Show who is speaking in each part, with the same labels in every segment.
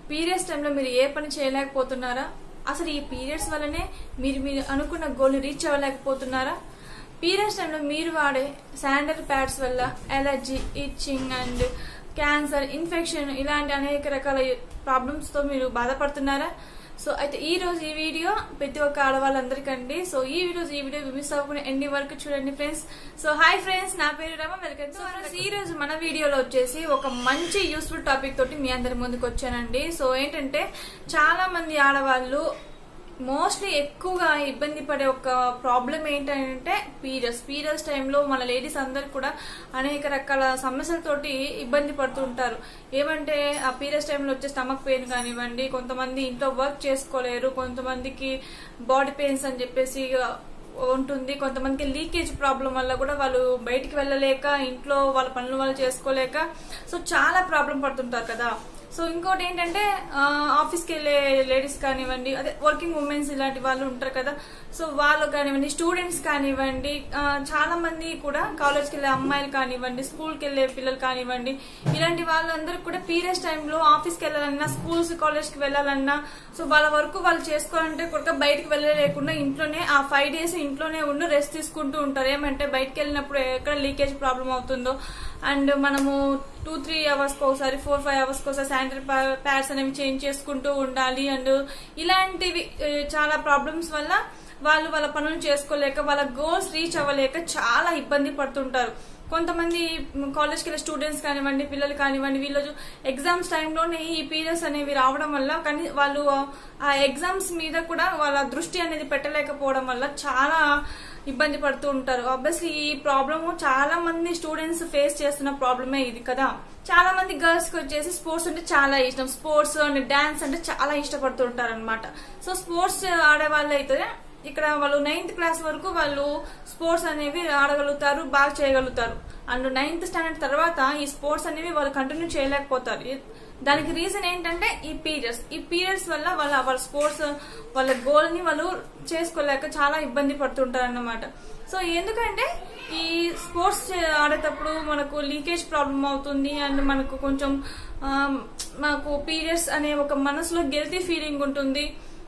Speaker 1: periods టైంలో మీరు ఏ పని చేయలేకపోతున్నారా అసలు ఈ పీరియడ్స్ వల్లనే మీరు మీరు అనుకున్న గోల్ రీచ్ అవ్వలేకపోతున్నారా పీరియడ్స్ టైంలో మీరు వాడే శానిటరీ ప్యాడ్స్ వల్ల allergy itching and cancer infection ఇలాంటి అనేక రకాల ప్రాబ్లమ్స్ తో మీరు బాధపడుతున్నారా సో అయితే ఈ రోజు ఈ వీడియో ప్రతి ఒక్క ఆడవాళ్ళందరికండి సో ఈ రోజు ఈ వీడియో మిస్ అవ్వకుండా ఎన్ని వరకు చూడండి ఫ్రెండ్స్ సో హాయ్ ఫ్రెండ్స్ నా పేరు రమ వెల్కమ్ సో ఫ్రెండ్స్ ఈ రోజు మన వీడియోలో వచ్చేసి ఒక మంచి యూస్ఫుల్ టాపిక్ తోటి మీ అందరి ముందుకు వచ్చానండి సో ఏంటంటే చాలా మంది ఆడవాళ్ళు మోస్ట్లీ ఎక్కువగా ఇబ్బంది పడే ఒక ప్రాబ్లం ఏంటంటే పీరియడ్స్ పీరియడ్స్ టైంలో మన లేడీస్ అందరు కూడా అనేక రకాల సమస్యలతోటి ఇబ్బంది పడుతుంటారు ఏమంటే ఆ పీరియడ్స్ టైంలో వచ్చే స్టమక్ పెయిన్ కానివ్వండి కొంతమంది ఇంట్లో వర్క్ చేసుకోలేరు కొంతమందికి బాడీ పెయిన్స్ అని చెప్పేసి ఉంటుంది కొంతమందికి లీకేజ్ ప్రాబ్లం వల్ల కూడా వాళ్ళు బయటికి వెళ్ళలేక ఇంట్లో వాళ్ళ పనులు వాళ్ళు చేసుకోలేక సో చాలా ప్రాబ్లం పడుతుంటారు కదా సో ఇంకోటి ఏంటంటే ఆఫీస్కి వెళ్ళే లేడీస్ కానివ్వండి అదే వర్కింగ్ ఉమెన్స్ ఇలాంటి వాళ్ళు ఉంటారు కదా సో వాళ్ళు కానివ్వండి స్టూడెంట్స్ కానివ్వండి ఆ, చాలా మంది కూడా కాలేజ్కి వెళ్ళే అమ్మాయిలు కానివ్వండి స్కూల్కి వెళ్ళే పిల్లలు కానివ్వండి ఇలాంటి వాళ్ళందరూ కూడా పీరియడ్స్ టైంలో ఆఫీస్కి వెళ్ళాలన్నా స్కూల్స్ కాలేజ్కి వెళ్ళాలన్నా సో వాళ్ళ వరకు వాళ్ళు చేసుకోవాలంటే కూడా బయటకు వెళ్ళలేకుండా ఇంట్లోనే ఆ ఫైవ్ డేస్ ఇంట్లోనే ఉండి రెస్ట్ తీసుకుంటూ ఉంటారు ఏమంటే బయటకు వెళ్ళినప్పుడు ఎక్కడ లీకేజ్ ప్రాబ్లం అవుతుందో అండ్ మనము టూ త్రీ అవర్స్ ఒకసారి ఫోర్ ఫైవ్ అవర్స్ ఒకసారి శానిటరీ ప్యాడ్స్ అనేవి చేంజ్ చేసుకుంటూ ఉండాలి అండ్ ఇలాంటివి ఏ, చాలా ప్రాబ్లమ్స్ వల్ల వాళ్ళు వాళ్ళ పనులు చేసుకోలేక వాళ్ళ గోల్స్ రీచ్ అవ్వలేక చాలా ఇబ్బంది పడుతుంటారు కొంతమంది కాలేజ్కి వెళ్ళే స్టూడెంట్స్ కానివ్వండి పిల్లలు కానివ్వండి వీళ్ళు ఎగ్జామ్స్ టైంలోనే ఈ పీరియడ్స్ అనేవి రావడం వల్ల కానీ వాళ్ళు ఆ ఎగ్జామ్స్ మీద కూడా వాళ్ళ దృష్టి అనేది పెట్టలేకపోవడం వల్ల చాలా ఇబ్బంది పడుతూ ఉంటారు ఆబ్వియస్లీ ఈ ప్రాబ్లమ్ చాలా మంది స్టూడెంట్స్ ఫేస్ చేస్తున్న ప్రాబ్లమే ఇది కదా చాలా మంది గర్ల్స్ కి వచ్చేసి స్పోర్ట్స్ అంటే చాలా ఇష్టం స్పోర్ట్స్ అండ్ డాన్స్ అంటే చాలా ఇష్టపడుతుంటారు అనమాట సో స్పోర్ట్స్ ఆడే వాళ్ళు అయితే ఇక్కడ వాళ్ళు నైన్త్ క్లాస్ వరకు వాళ్ళు స్పోర్ట్స్ అనేవి ఆడగలుగుతారు బాగా చేయగలుగుతారు అండ్ నైన్త్ స్టాండర్డ్ తర్వాత ఈ స్పోర్ట్స్ అనేవి వాళ్ళు కంటిన్యూ చేయలేకపోతారు ఇ- దానికి రీజన్ ఏంటంటే ఈ పీరియడ్స్ ఈ పీరియడ్స్ వల్ల వాళ్ళ వాళ్ళ స్పోర్ట్స్ వాళ్ళ గోల్ ని వాళ్ళు చేసుకోలేక చాలా ఇబ్బంది పడుతుంటారు అన్నమాట సో ఎందుకంటే ఈ స్పోర్ట్స్ ఆడేటప్పుడు మనకు లీకేజ్ ప్రాబ్లం అవుతుంది అండ్ మనకు కొంచెం ఆ, మనకు పీరియడ్స్ అనే ఒక మనసులో గిల్టీ ఫీలింగ్ ఉంటుంది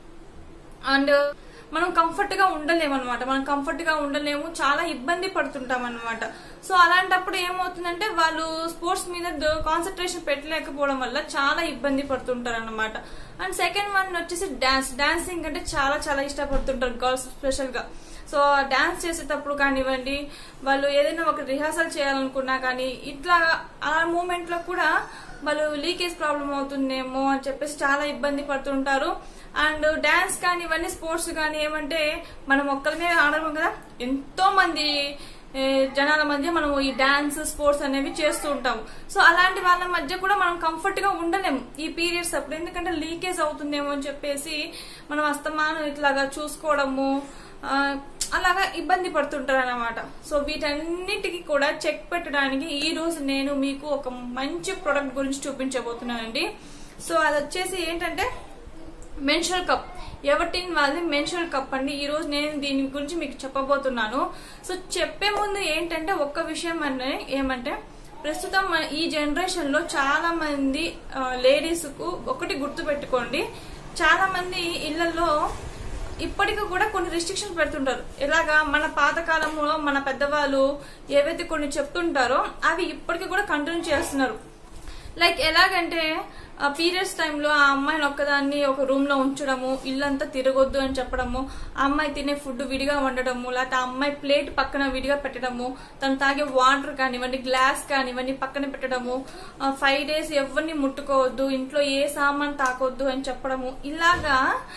Speaker 1: అండ్ మనం కంఫర్ట్ గా ఉండలేము అనమాట మనం కంఫర్ట్ గా ఉండలేము చాలా ఇబ్బంది పడుతుంటాం అనమాట సో అలాంటప్పుడు ఏమవుతుందంటే వాళ్ళు స్పోర్ట్స్ మీద కాన్సన్ట్రేషన్ పెట్టలేకపోవడం వల్ల చాలా ఇబ్బంది పడుతుంటారు అనమాట అండ్ సెకండ్ వన్ వచ్చేసి డాన్స్ డాన్సింగ్ అంటే చాలా చాలా ఇష్టపడుతుంటారు గర్ల్స్ స్పెషల్ గా సో డాన్స్ చేసేటప్పుడు కానివ్వండి వాళ్ళు ఏదైనా ఒక రిహార్సల్ చేయాలనుకున్నా కానీ ఇట్లా ఆ మూమెంట్ లో కూడా వాళ్ళు లీకేజ్ ప్రాబ్లం అవుతుందేమో అని చెప్పేసి చాలా ఇబ్బంది పడుతుంటారు అండ్ డాన్స్ కానీ ఇవన్నీ స్పోర్ట్స్ కానీ ఏమంటే మనం ఒక్కరిమే ఆడము కదా ఎంతో మంది ఏ, జనాల మధ్య మనం ఈ డాన్స్ స్పోర్ట్స్ అనేవి చేస్తూ ఉంటాము సో అలాంటి వాళ్ళ మధ్య కూడా మనం కంఫర్ట్ గా ఉండలేము ఈ పీరియడ్స్ అప్పుడు ఎందుకంటే లీకేజ్ అవుతుందేమో అని చెప్పేసి మనం అస్తమానం ఇట్లాగా చూసుకోవడము ఆ, అలాగా ఇబ్బంది పడుతుంటారు అనమాట సో వీటన్నిటికీ కూడా చెక్ పెట్టడానికి ఈ రోజు నేను మీకు ఒక మంచి ప్రొడక్ట్ గురించి చూపించబోతున్నానండి సో అది వచ్చేసి ఏంటంటే మెన్షురల్ కప్ ఎవటిన్ వాళ్ళది మెన్షురల్ కప్ అండి ఈ రోజు నేను దీని గురించి మీకు చెప్పబోతున్నాను సో చెప్పే ముందు ఏంటంటే ఒక్క విషయం అనే ఏమంటే ప్రస్తుతం మన ఈ జనరేషన్ లో చాలా మంది లేడీస్ కు ఒకటి గుర్తు పెట్టుకోండి చాలా మంది ఇళ్లలో ఇప్పటికి కూడా కొన్ని రిస్ట్రిక్షన్స్ పెడుతుంటారు ఎలాగా మన పాత కాలంలో మన పెద్దవాళ్ళు ఏవైతే కొన్ని చెప్తుంటారో అవి ఇప్పటికి కూడా కంటిన్యూ చేస్తున్నారు లైక్ ఎలాగంటే పీరియడ్స్ టైంలో ఆ అమ్మాయిని ఒక్కదాన్ని ఒక రూమ్ లో ఉంచడము ఇల్లంతా తిరగొద్దు అని చెప్పడము ఆ అమ్మాయి తినే ఫుడ్ విడిగా వండడము లేకపోతే ఆ అమ్మాయి ప్లేట్ పక్కన విడిగా పెట్టడము తను తాగే వాటర్ కానివ్వండి గ్లాస్ కానివ్వండి పక్కన పెట్టడము ఫైవ్ డేస్ ఎవరిని ముట్టుకోవద్దు ఇంట్లో ఏ సామాన్ తాకొద్దు అని చెప్పడము ఇలాగా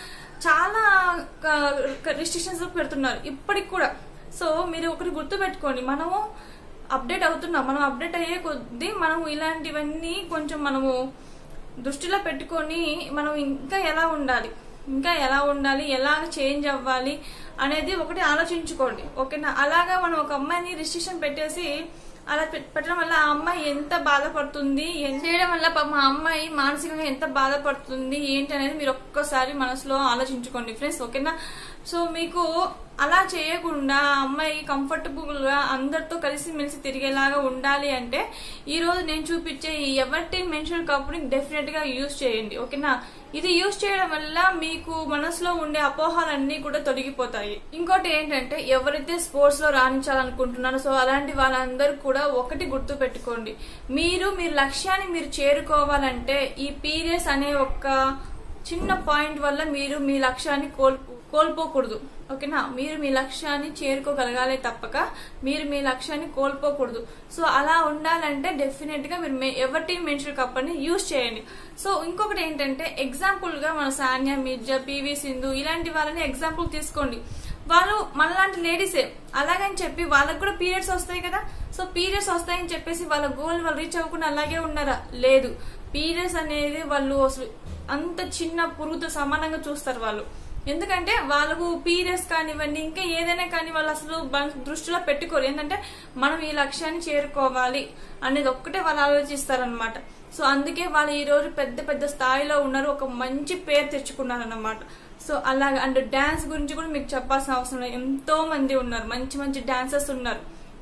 Speaker 1: చాలా రిస్ట్రిక్షన్స్ పెడుతున్నారు ఇప్పటికి కూడా సో మీరు ఒకటి గుర్తు పెట్టుకోండి మనము అప్డేట్ అవుతున్నాం మనం అప్డేట్ అయ్యే కొద్దీ మనం ఇలాంటివన్నీ కొంచెం మనము దృష్టిలో పెట్టుకొని మనం ఇంకా ఎలా ఉండాలి ఇంకా ఎలా ఉండాలి ఎలా చేంజ్ అవ్వాలి అనేది ఒకటి ఆలోచించుకోండి ఓకేనా అలాగా మనం ఒక అమ్మాయిని రిస్ట్రిక్షన్ పెట్టేసి అలా పెట్- పెట్టడం వల్ల ఆ అమ్మాయి ఎంత బాధపడుతుంది ఏం చేయడం వల్ల పాపం ఆ అమ్మాయి మానసికంగా ఎంత బాధపడుతుంది ఏంటి అనేది మీరు ఒక్కసారి మనసులో ఆలోచించుకోండి ఫ్రెండ్స్ ఓకేనా సో మీకు అలా చేయకుండా ఆ అమ్మాయి కంఫర్టబుల్ గా అందరితో కలిసి మెలిసి తిరిగేలాగా ఉండాలి అంటే ఈ రోజు నేను చూపించే ఈ ఎవరి మెన్షన్ కప్పుని డెఫినెట్ గా యూజ్ చేయండి ఓకేనా ఇది యూజ్ చేయడం వల్ల మీకు మనసులో ఉండే అపోహాలన్నీ కూడా తొలగిపోతాయి ఇంకోటి ఏంటంటే ఎవరైతే స్పోర్ట్స్ లో రాణించాలనుకుంటున్నారో సో అలాంటి వాళ్ళందరూ కూడా ఒకటి గుర్తు పెట్టుకోండి మీరు మీ లక్ష్యాన్ని మీరు చేరుకోవాలంటే ఈ పీరియడ్స్ అనే ఒక చిన్న పాయింట్ వల్ల మీరు మీ లక్ష్యాన్ని కోల్పో కోల్పోకూడదు ఓకేనా మీరు మీ లక్ష్యాన్ని చేరుకోగలగాలే తప్పక మీరు మీ లక్ష్యాన్ని కోల్పోకూడదు సో అలా ఉండాలంటే డెఫినెట్ గా మీరు ఎవరి మెన్షన్ కప్ అని యూజ్ చేయండి సో ఇంకొకటి ఏంటంటే ఎగ్జాంపుల్ గా మన సాన్యా మిర్జా పివి సింధు ఇలాంటి వాళ్ళని ఎగ్జాంపుల్ తీసుకోండి వాళ్ళు మనలాంటి లేడీసే అలాగని చెప్పి వాళ్ళకు కూడా పీరియడ్స్ వస్తాయి కదా సో పీరియడ్స్ వస్తాయని చెప్పేసి వాళ్ళ గోల్ వాళ్ళు రీచ్ అవ్వకుండా అలాగే ఉన్నారా లేదు పీరియడ్స్ అనేది వాళ్ళు అసలు అంత చిన్న పురుగుతో సమానంగా చూస్తారు వాళ్ళు ఎందుకంటే వాళ్ళకు పీరియడ్స్ కానివ్వండి ఇంకా ఏదైనా కానీ వాళ్ళు అసలు బ- దృష్టిలో పెట్టుకోరు ఏంటంటే మనం ఈ లక్ష్యాన్ని చేరుకోవాలి అనేది ఒక్కటే వాళ్ళు ఆలోచిస్తారనమాట సో అందుకే వాళ్ళు ఈ రోజు పెద్ద పెద్ద స్థాయిలో ఉన్నారు ఒక మంచి పేరు తెచ్చుకున్నారు అన్నమాట సో అలాగే అండ్ డాన్స్ గురించి కూడా మీకు చెప్పాల్సిన అవసరం లేదు ఎంతో మంది ఉన్నారు మంచి మంచి డాన్సర్స్ ఉన్నారు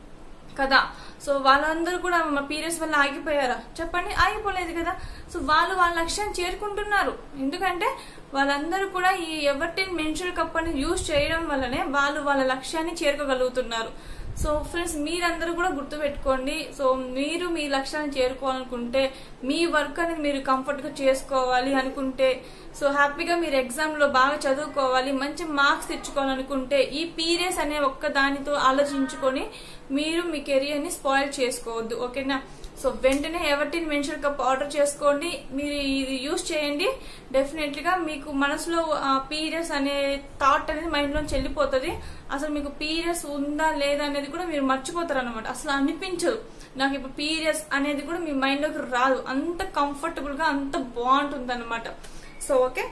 Speaker 1: కదా సో వాళ్ళందరూ కూడా మా పీరియడ్స్ వల్ల ఆగిపోయారా చెప్పండి ఆగిపోలేదు కదా సో వాళ్ళు వాళ్ళ లక్ష్యాన్ని చేరుకుంటున్నారు ఎందుకంటే వాళ్ళందరూ కూడా ఈ ఎవరిటీన్ మెన్షురల్ కప్ అని యూజ్ చేయడం వల్లనే వాళ్ళు వాళ్ళ లక్ష్యాన్ని చేరుకోగలుగుతున్నారు సో ఫ్రెండ్స్ మీరందరూ కూడా గుర్తుపెట్టుకోండి సో మీరు మీ లక్ష్యాన్ని చేరుకోవాలనుకుంటే మీ వర్క్ అనేది మీరు కంఫర్ట్ గా చేసుకోవాలి అనుకుంటే సో హ్యాపీగా మీరు ఎగ్జామ్ లో బాగా చదువుకోవాలి మంచి మార్క్స్ తెచ్చుకోవాలనుకుంటే ఈ పీరియడ్స్ అనే ఒక్క దానితో ఆలోచించుకొని మీరు మీ కెరియర్ ని స్పాయిల్ చేసుకోవద్దు ఓకేనా సో వెంటనే ఎవరిటీన్ మెన్షన్ కప్ ఆర్డర్ చేసుకోండి మీరు ఇది యూస్ చేయండి డెఫినెట్లీ గా మీకు మనసులో పీరియడ్స్ అనే థాట్ అనేది మైండ్ లో వెళ్ళిపోతుంది అసలు మీకు పీరియడ్స్ ఉందా లేదా అనేది కూడా మీరు మర్చిపోతారు అనమాట అసలు అనిపించదు నాకు ఇప్పుడు పీరియడ్స్ అనేది కూడా మీ మైండ్ లోకి రాదు అంత కంఫర్టబుల్ గా అంత బాగుంటుంది అనమాట సో ఓకే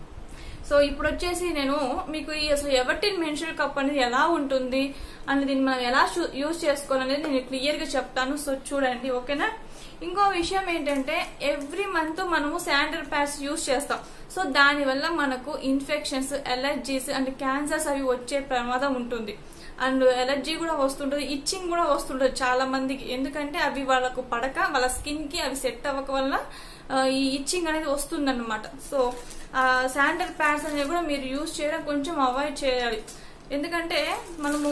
Speaker 1: సో ఇప్పుడు వచ్చేసి నేను మీకు ఈ అసలు ఎవరిటీన్ మెన్షన్ కప్ అనేది ఎలా ఉంటుంది అని దీన్ని మనం ఎలా యూజ్ చేసుకోవాలనేది నేను క్లియర్ గా చెప్తాను సో చూడండి ఓకేనా ఇంకో విషయం ఏంటంటే ఎవ్రీ మంత్ మనము శానిటరీ ప్యాడ్స్ యూజ్ చేస్తాం సో దాని వల్ల మనకు ఇన్ఫెక్షన్స్ ఎలర్జీస్ అండ్ క్యాన్సర్స్ అవి వచ్చే ప్రమాదం ఉంటుంది అండ్ ఎలర్జీ కూడా వస్తుంటది ఇచ్చింగ్ కూడా వస్తుంటది చాలా మందికి ఎందుకంటే అవి వాళ్ళకు పడక వాళ్ళ స్కిన్ కి అవి సెట్ అవ్వక వల్ల ఆ, ఈ ఇచ్చింగ్ అనేది వస్తుందన్నమాట సో శానిటరీ ప్యాడ్స్ అనేవి కూడా మీరు యూజ్ చేయడం కొంచెం అవాయిడ్ చేయాలి ఎందుకంటే మనము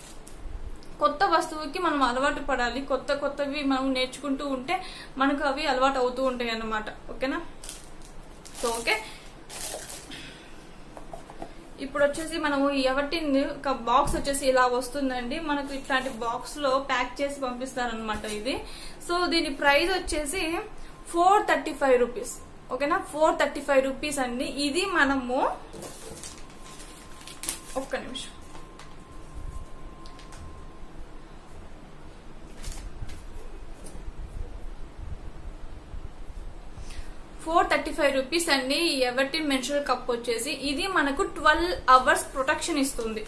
Speaker 1: కొత్త వస్తువుకి మనం అలవాటు పడాలి కొత్త కొత్తవి మనం నేర్చుకుంటూ ఉంటే మనకు అవి అలవాటు అవుతూ ఉంటాయి అన్నమాట ఓకేనా సో ఓకే ఇప్పుడు వచ్చేసి మనము ఎవరిటిన్ ఒక బాక్స్ వచ్చేసి ఇలా వస్తుందండి మనకు ఇట్లాంటి బాక్స్ లో ప్యాక్ చేసి పంపిస్తారనమాట ఇది సో దీని ప్రైస్ వచ్చేసి ఫోర్ థర్టీ ఫైవ్ రూపీస్ ఓకేనా ఫోర్ థర్టీ ఫైవ్ రూపీస్ అండి ఇది మనము ఒక్క నిమిషం ఫోర్ థర్టీ ఫైవ్ రూపీస్ అండి ఈ ఎవరిటిన్ మెన్షురల్ కప్ వచ్చేసి ఇది మనకు ట్వెల్వ్ అవర్స్ ప్రొటెక్షన్ ఇస్తుంది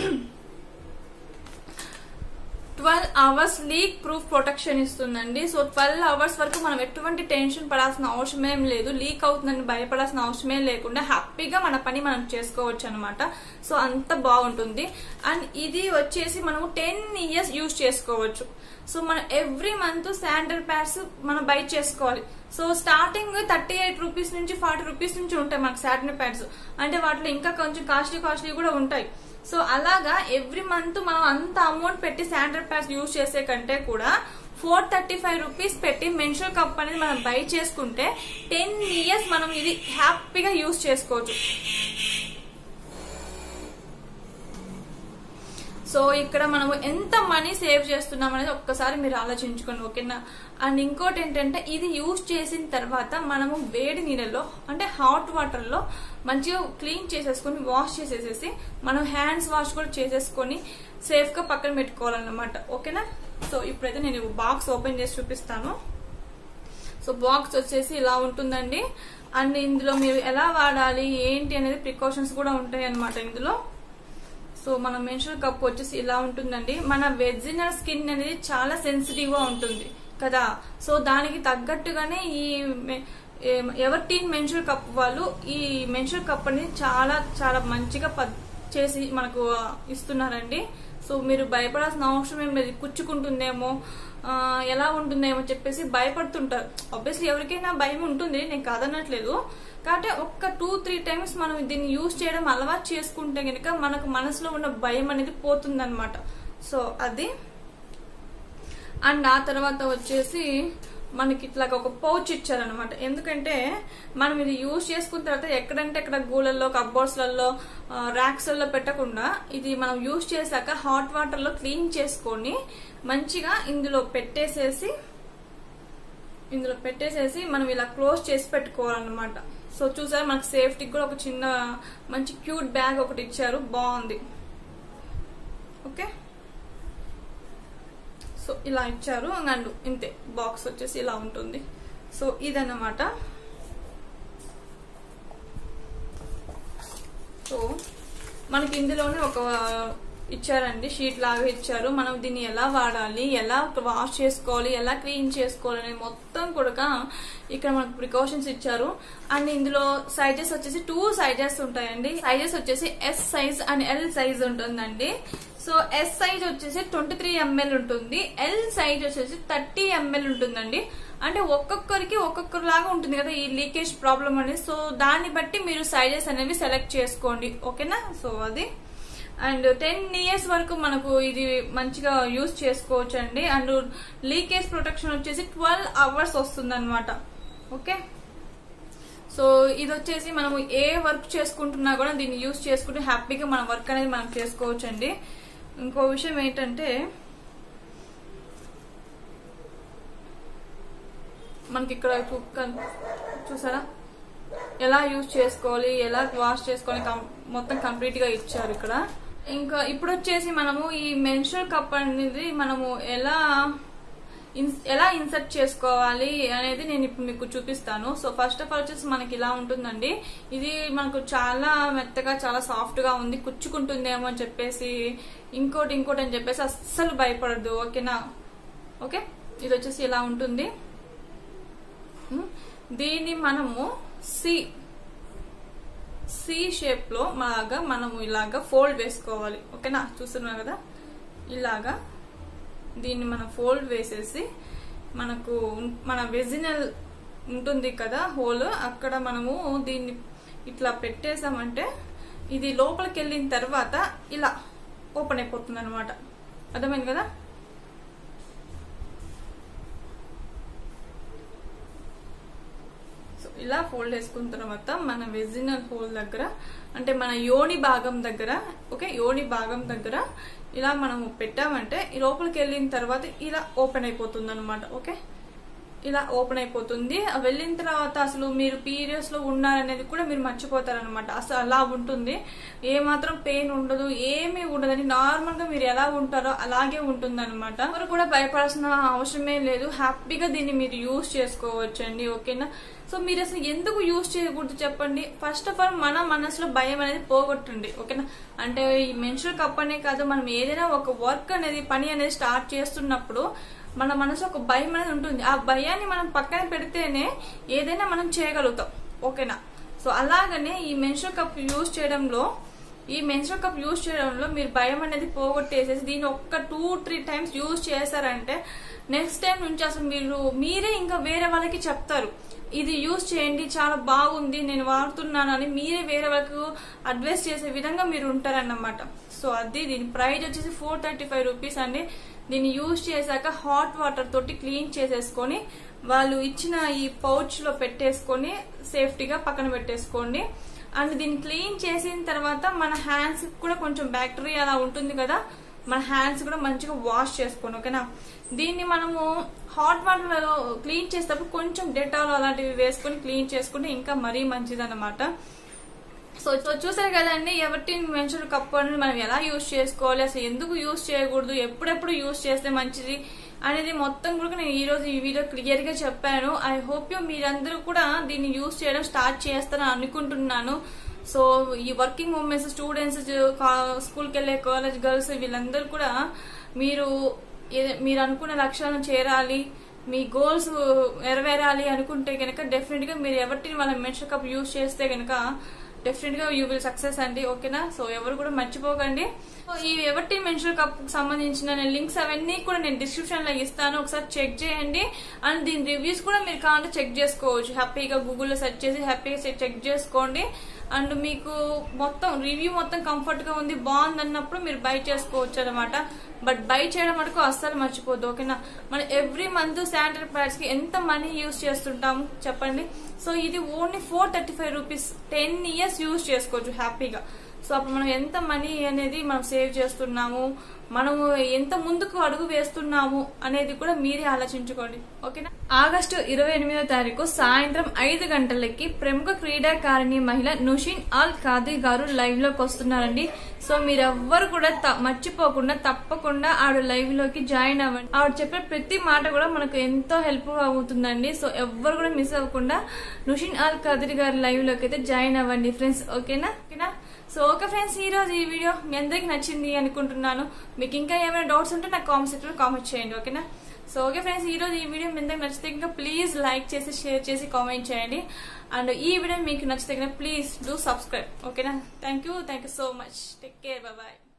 Speaker 1: twelve hours leak proof protection ఇస్తుందండి సో ట్వెల్వ్ అవర్స్ వరకు మనం ఎటువంటి టెన్షన్ పడాల్సిన అవసరం ఏం లేదు లీక్ అవుతుందని భయపడాల్సిన అవసరమే లేకుండా హ్యాపీగా మన పని మనం చేసుకోవచ్చు అనమాట సో అంత బాగుంటుంది అండ్ ఇది వచ్చేసి మనము టెన్ ఇయర్స్ యూజ్ చేసుకోవచ్చు సో మనం ఎవ్రీ మంత్ శానిటరీ ప్యాడ్స్ మనం బై చేసుకోవాలి so starting thirty eight rupees నుంచి ఫార్టీ రూపీస్ నుంచి ఉంటాయి మనకు శానిటరీ ప్యాడ్స్ అంటే వాటిలో ఇంకా కొంచెం కాస్ట్లీ కాస్ట్లీ కూడా ఉంటాయి సో అలాగా ఎవ్రీ మంత్ మనం అంత అమౌంట్ పెట్టి శానిటరీ ప్యాడ్స్ యూజ్ చేసే కంటే కూడా ఫోర్ థర్టీ ఫైవ్ రూపీస్ పెట్టి మెన్షురల్ కప్ అనేది మనం బై చేసుకుంటే టెన్ ఇయర్స్ మనం ఇది హ్యాపీగా యూజ్ చేసుకోవచ్చు సో ఇక్కడ మనము ఎంత మనీ సేవ్ చేస్తున్నాం అనేది ఒక్కసారి మీరు ఆలోచించుకోండి ఓకేనా అండ్ ఇంకోటి ఏంటంటే ఇది యూజ్ చేసిన తర్వాత మనము వేడి నీళ్ళలో అంటే హాట్ వాటర్ లో మంచిగా క్లీన్ చేసేసుకొని వాష్ చేసేసేసి మనం హ్యాండ్స్ వాష్ కూడా చేసేసుకొని సేఫ్ గా పక్కన పెట్టుకోవాలన్నమాట ఓకేనా సో ఇప్పుడైతే నేను బాక్స్ ఓపెన్ చేసి చూపిస్తాను సో బాక్స్ వచ్చేసి ఇలా ఉంటుందండి అండ్ ఇందులో మీరు ఎలా వాడాలి ఏంటి అనేది ప్రికాషన్స్ కూడా ఉంటాయి అన్నమాట ఇందులో సో మన మెన్షురల్ కప్ వచ్చేసి ఇలా ఉంటుందండి మన వెజినల్ స్కిన్ అనేది చాలా సెన్సిటివ్ గా ఉంటుంది కదా సో దానికి తగ్గట్టుగానే ఈ ఎవర్ టీన్ మెన్షురల్ కప్ వాళ్ళు ఈ మెన్షురల్ కప్ అనేది చాలా చాలా మంచిగా పద్- చేసి మనకు ఆ, ఇస్తున్నారండి సో మీరు భయపడాల్సిన అవసరం ఏం లేదు కుచ్చుకుంటుందేమో ఆ, ఎలా ఉంటుందేమో చెప్పేసి భయపడుతుంటారు ఆబ్వియస్లీ ఎవరికైనా భయం ఉంటుంది నేను కాదనట్లేదు కాబట్టి ఒక్క టూ త్రీ టైమ్స్ మనం దీన్ని యూజ్ చేయడం అలవాటు చేసుకుంటే గనుక మనకు మనసులో ఉన్న భయం అనేది పోతుందన్నమాట సో అది అండ్ ఆ తర్వాత వచ్చేసి మనకి ఇట్లా ఒక పౌచ్ ఇచ్చారనమాట ఎందుకంటే మనం ఇది యూజ్ చేసుకున్న తర్వాత ఎక్కడంటే ఎక్కడ గూళ్ళల్లో కబ్బోర్డ్స్లలో ర్యాక్స్లలో పెట్టకుండా ఇది మనం యూజ్ చేశాక హాట్ వాటర్లో క్లీన్ చేసుకొని మంచిగా ఇందులో పెట్టేసేసి ఇందులో పెట్టేసేసి మనం ఇలా క్లోజ్ చేసి పెట్టుకోవాలన్నమాట సో చూసారా మనకు సేఫ్టీకి కూడా ఒక చిన్న మంచి క్యూట్ బ్యాగ్ ఒకటి ఇచ్చారు బాగుంది ఓకే సో ఇలా ఇచ్చారు అండ్ ఇంతే బాక్స్ వచ్చేసి ఇలా ఉంటుంది సో ఇదన్నమాట సో మనకి ఇందులోనే ఒక ఇచ్చారండి షీట్ లాగా ఇచ్చారు మనం దీన్ని ఎలా వాడాలి ఎలా వాష్ చేసుకోవాలి ఎలా క్లీన్ చేసుకోవాలి అనేది మొత్తం కూడా ఇక్కడ మనకు ప్రికాషన్స్ ఇచ్చారు అండ్ ఇందులో సైజెస్ వచ్చేసి టూ సైజెస్ ఉంటాయండి సైజెస్ వచ్చేసి S size and L size ఉంటుందండి సో ఎస్ సైజ్ వచ్చేసి ట్వంటీ త్రీ ఎంఎల్ ఉంటుంది ఎల్ సైజ్ వచ్చేసి థర్టీ ఎంఎల్ ఉంటుందండి అంటే ఒక్కొక్కరికి ఒక్కొక్కలాగా ఉంటుంది కదా ఈ లీకేజ్ ప్రాబ్లం అనేది సో దాన్ని బట్టి మీరు సైజెస్ అనేవి సెలెక్ట్ చేసుకోండి ఓకేనా సో అది అండ్ టెన్ ఇయర్స్ వరకు మనకు ఇది మంచిగా యూజ్ చేసుకోవచ్చు అండి అండ్ లీకేజ్ ప్రొటెక్షన్ వచ్చేసి ట్వెల్వ్ అవర్స్ వస్తుంది అనమాట ఓకే సో ఇది వచ్చేసి మనము ఏ వర్క్ చేసుకుంటున్నా కూడా దీన్ని యూజ్ చేసుకుంటే హ్యాపీగా మన వర్క్ అనేది మనం చేసుకోవచ్చు అండి ఇంకో విషయం ఏంటంటే మనకి ఇక్కడ కుక్క చూసారా ఎలా యూజ్ చేసుకోవాలి ఎలా వాష్ చేసుకోవాలి కం- మొత్తం కంప్లీట్ గా ఇచ్చారు ఇక్కడ ఇంకా ఇప్పుడు వచ్చేసి మనము ఈ మెన్షురల్ కప్ అనేది మనము ఎలా ఇన్స్- ఎలా ఇన్సర్ట్ చేసుకోవాలి అనేది నేను ఇప్పుడు మీకు చూపిస్తాను సో ఫస్ట్ ఆఫ్ ఆల్ వచ్చేసి మనకి ఇలా ఉంటుందండి ఇది మనకు చాలా మెత్తగా చాలా సాఫ్ట్ గా ఉంది కుచ్చుకుంటుందేమో అని చెప్పేసి ఇంకోటి ఇంకోటి అని చెప్పేసి అస్సలు భయపడద్దు ఓకేనా ఓకే ఇది వచ్చేసి ఇలా ఉంటుంది ఉమ్, దీన్ని మనము సి సి షేప్ లో లాగా మనము ఇలాగా ఫోల్డ్ వేసుకోవాలి ఓకేనా చూస్తున్నాం కదా ఇలాగా దీన్ని మనం ఫోల్డ్ వేసేసి మనకు ఉన్- మన వెజినల్ ఉంటుంది కదా హోల్ అక్కడ మనము దీన్ని ఇట్లా పెట్టేసామంటే ఇది లోపలికి వెళ్ళిన తర్వాత ఇలా ఓపెన్ అయిపోతుంది అనమాట అర్థమైంది కదా సో ఇలా ఫోల్డ్ వేసుకున్న తర్వాత మన వెజినల్ హోల్ దగ్గర అంటే మన యోని భాగం దగ్గర ఓకే యోని భాగం దగ్గర ఇలా మనము పెట్టామంటే ఈ లోపలికి వెళ్ళిన తర్వాత ఇలా ఓపెన్ అయిపోతుంది అనమాట ఓకే ఇలా ఓపెన్ అయిపోతుంది ఆ వెళ్ళిన తర్వాత అసలు మీరు పీరియడ్స్ లో ఉన్నారనేది కూడా మీరు మర్చిపోతారనమాట అసలు అలా ఉంటుంది ఏ మాత్రం పెయిన్ ఉండదు ఏమీ ఉండదని నార్మల్ గా మీరు ఎలా ఉంటారో అలాగే ఉంటుంది అనమాట ఎవరు కూడా భయపడాల్సిన అవసరమే లేదు హ్యాపీగా దీన్ని మీరు యూజ్ చేసుకోవచ్చండి ఓకేనా సో మీరు అసలు ఎందుకు యూజ్ చేయకూడదు చెప్పండి ఫస్ట్ ఆఫ్ ఆల్ మన మనసులో భయం అనేది పోగొట్టండి ఓకేనా అంటే ఈ మెన్షురల్ కప్ అనే కాదు మనం ఏదైనా ఒక వర్క్ అనేది పని అనేది స్టార్ట్ చేస్తున్నప్పుడు మన మనసు ఒక భయం అనేది ఉంటుంది ఆ భయాన్ని మనం పక్కన పెడితేనే ఏదైనా మనం చేయగలుగుతాం ఓకేనా సో అలాగనే ఈ మెన్షురల్ కప్ యూజ్ చేయడంలో ఈ మెన్స్ట్రల్ కప్ యూజ్ చేయడంలో మీరు భయం అనేది పోగొట్టేసేసి దీన్ని ఒక్క టూ త్రీ టైమ్స్ యూజ్ చేశారంటే నెక్స్ట్ టైం నుంచి అసలు మీరు మీరే ఇంకా వేరే వాళ్ళకి చెప్తారు ఇది యూజ్ చేయండి చాలా బాగుంది నేను వాడుతున్నాను అని మీరే వేరే వాళ్ళకు అడ్వైస్ చేసే విధంగా మీరు ఉంటారన్నమాట సో అది దీని ప్రైస్ వచ్చేసి ఫోర్ థర్టీ ఫైవ్ రూపీస్ అండి దీన్ని యూజ్ చేశాక హాట్ వాటర్ తోటి క్లీన్ చేసేసుకొని వాళ్ళు ఇచ్చిన ఈ పౌచ్ లో పెట్టేసుకొని సేఫ్టీగా పక్కన పెట్టేసుకోండి అండ్ దీన్ని క్లీన్ చేసిన తర్వాత మన హ్యాండ్స్ కూడా కొంచెం బ్యాక్టీరియా అలా ఉంటుంది కదా మన హ్యాండ్స్ కూడా మంచిగా వాష్ చేసుకోండి ఓకేనా దీన్ని మనము హాట్ వాటర్ క్లీన్ చేసేటప్పుడు కొంచెం డెటాల్ అలాంటివి వేసుకొని క్లీన్ చేసుకుంటే ఇంకా మరీ మంచిది సో సో చూసారు కదండి ఎవరి మెన్షన్ కప్ అనేది మనం ఎలా యూజ్ చేసుకోవాలి అసలు ఎందుకు యూజ్ చేయకూడదు ఎప్పుడెప్పుడు యూజ్ చేస్తే మంచిది అనేది మొత్తం కూడా నేను ఈ రోజు ఈ వీడియో క్లియర్ గా చెప్పాను ఐ హోప్ యూ మీరందరూ కూడా దీన్ని యూజ్ చేయడం స్టార్ట్ చేస్తారని అనుకుంటున్నాను సో ఈ వర్కింగ్ ఉమెన్స్ స్టూడెంట్స్ స్కూల్కి వెళ్ళే కాలేజ్ గర్ల్స్ వీళ్ళందరూ కూడా మీరు ఏ- మీరు అనుకున్న లక్ష్యాలను చేరాలి మీ గోల్స్ నెరవేరాలి అనుకుంటే కనుక డెఫినెట్ గా మీరు ఎవరిని వాళ్ళ మెన్షన్ కప్ యూజ్ చేస్తే కనుక డెఫినెట్ గా యూ విల్ సక్సెస్ అండి ఓకేనా సో ఎవరు కూడా మర్చిపోకండి సో ఈ ఎవరి మెన్షన్ కప్ సంబంధించిన లింక్స్ అవన్నీ కూడా నేను డిస్క్రిప్షన్ లో ఇస్తాను ఒకసారి చెక్ చేయండి అండ్ దీని రివ్యూస్ కూడా మీరు కావాలంటే చెక్ చేసుకోవచ్చు హ్యాపీగా గూగుల్లో సెర్చ్ చేసి హ్యాపీగా చెక్ చేసుకోండి అండ్ మీకు మొత్తం రివ్యూ మొత్తం కంఫర్ట్ గా ఉంది బాగుంది అన్నప్పుడు మీరు బై చేసుకోవచ్చు అనమాట బట్ బై చేయడం మటుకు అస్సలు మర్చిపోద్దు ఓకేనా మనం ఎవ్రీ మంత్ శానిటరీ ప్యాడ్స్ కి ఎంత మనీ యూజ్ చేస్తుంటాము చెప్పండి సో ఇది only four thirty five rupees ten years use చేసుకోవచ్చు హ్యాపీగా సో అప్పుడు మనం ఎంత మనీ అనేది మనం సేవ్ చేస్తున్నాము మనము ఎంత ముందుకు అడుగు వేస్తున్నాము అనేది కూడా మీరే ఆలోచించుకోండి ఓకేనా ఆగస్టు ఇరవై ఎనిమిదో తారీఖు సాయంత్రం ఐదు గంటలకి ప్రముఖ క్రీడాకారిణి మహిళ నుషిన్ ఆల్ ఖాదీ గారు లైవ్ లోకి వస్తున్నారండి సో మీరెవ్వరు కూడా త- మర్చిపోకుండా తప్పకుండా ఆవిడ లైవ్ లోకి జాయిన్ అవ్వండి ఆవిడ చెప్పే ప్రతి మాట కూడా మనకు ఎంతో హెల్ప్ అవుతుందండి సో ఎవ్వరు కూడా మిస్ అవ్వకుండా నుషిన్ ఆల్ ఖాదీ గారి లైవ్ లోకి అయితే జాయిన్ అవ్వండి ఫ్రెండ్స్ ఓకేనా ఓకేనా సో ఓకే ఫ్రెండ్స్ ఈ రోజు ఈ వీడియో మీ అందరికి నచ్చింది అనుకుంటున్నాను మీకు ఇంకా ఏమైనా డౌట్స్ ఉంటే నాకు కామెంట్ సెక్షన్ లో కామెంట్ చేయండి ఓకేనా సో ఓకే ఫ్రెండ్స్ ఈ రోజు ఈ వీడియో మీ అందరికి నచ్చితే ఇంకా ప్లీజ్ లైక్ చేసి షేర్ చేసి కామెంట్ చేయండి అండ్ ఈ వీడియో మీకు నచ్చితే ప్లీజ్ డూ సబ్స్క్రైబ్ ఓకేనా thank you thank you so much take care bye